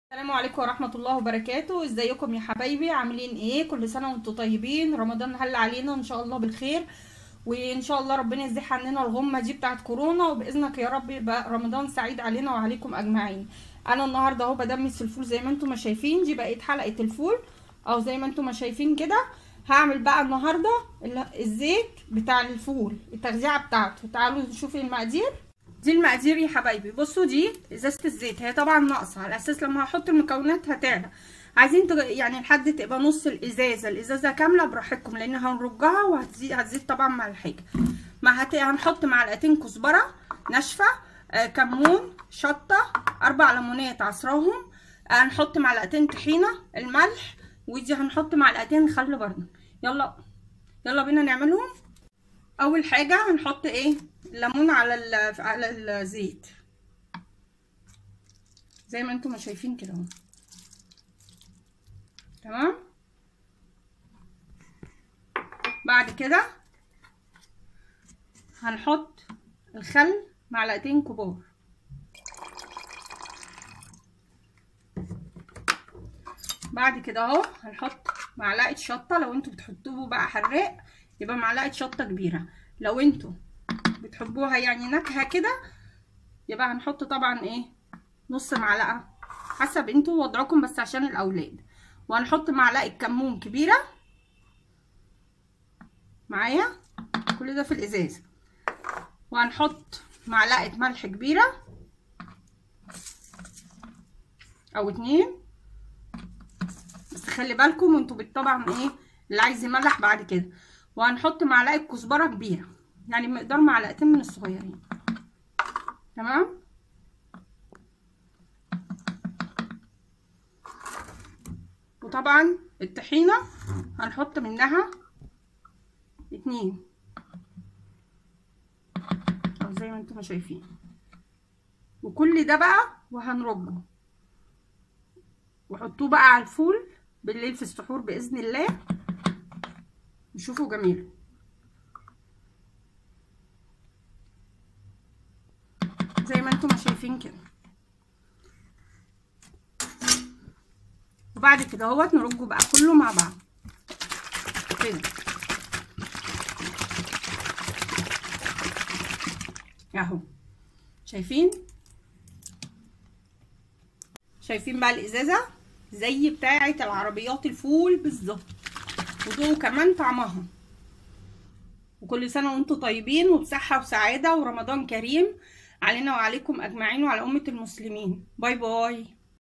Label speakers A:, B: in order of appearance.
A: السلام عليكم ورحمة الله وبركاته ازيكم يا حبايبي عاملين ايه كل سنة وانتم طيبين رمضان هل علينا ان شاء الله بالخير وان شاء الله ربنا يزيح عننا الغمة دي بتاعت كورونا وباذنك يا رب يبقى رمضان سعيد علينا وعليكم اجمعين انا النهاردة اهو بدمس الفول زي ما انتم ما شايفين دي بقت حلقة الفول او زي ما انتم ما شايفين كده هعمل بقى النهاردة ال- الزيت بتاع الفول التغذية بتاعته تعالوا نشوف المقادير دي المقادير يا حبايبي بصوا دي ازازه الزيت هي طبعا ناقصه على اساس لما هحط المكونات هتعلى عايزين تغ... يعني لحد تبقى نص الازازه الازازه كامله براحتكم لان هنرجها وهتزيد هتزيد طبعا مع الحاجه ما هت... هنحط معلقتين كزبره ناشفه آه كمون شطه اربع ليمونات عصراهم آه هنحط معلقتين طحينه الملح ودي هنحط معلقتين خل برضه يلا يلا بينا نعملهم اول حاجه هنحط ايه ليمون على ال على الزيت زي ما انتم ما شايفين كده اهو تمام بعد كده هنحط الخل معلقتين كبار بعد كده اهو هنحط معلقه شطه لو انتوا بتحطوه بقى حراق يبقى معلقه شطه كبيره لو انتوا بتحبوها يعني نكهه كده يبقى هنحط طبعا ايه نص معلقه حسب انتوا وضعكم بس عشان الاولاد وهنحط معلقه كمون كبيره معايا كل ده في الازازه وهنحط معلقه ملح كبيره او اتنين بس خلي بالكم وانتوا طبعا ايه اللي عايز يملح بعد كده وهنحط معلقه كزبره كبيره يعني مقدار معلقتين من الصغيرين تمام وطبعا الطحينه هنحط منها اتنين او زي ما انتم شايفين وكل ده بقى وهنرجه وحطوه بقى على الفول بالليل في السحور باذن الله وشوفوا جميل زي ما انتم شايفين كده وبعد كده اهوت نرجه بقى كله مع بعض كده اهو شايفين شايفين بقى الازازه زي بتاعه العربيات الفول بالظبط وذوقوا كمان طعمها وكل سنه وانتم طيبين وبصحه وسعاده ورمضان كريم علينا وعليكم اجمعين وعلى امه المسلمين باي باي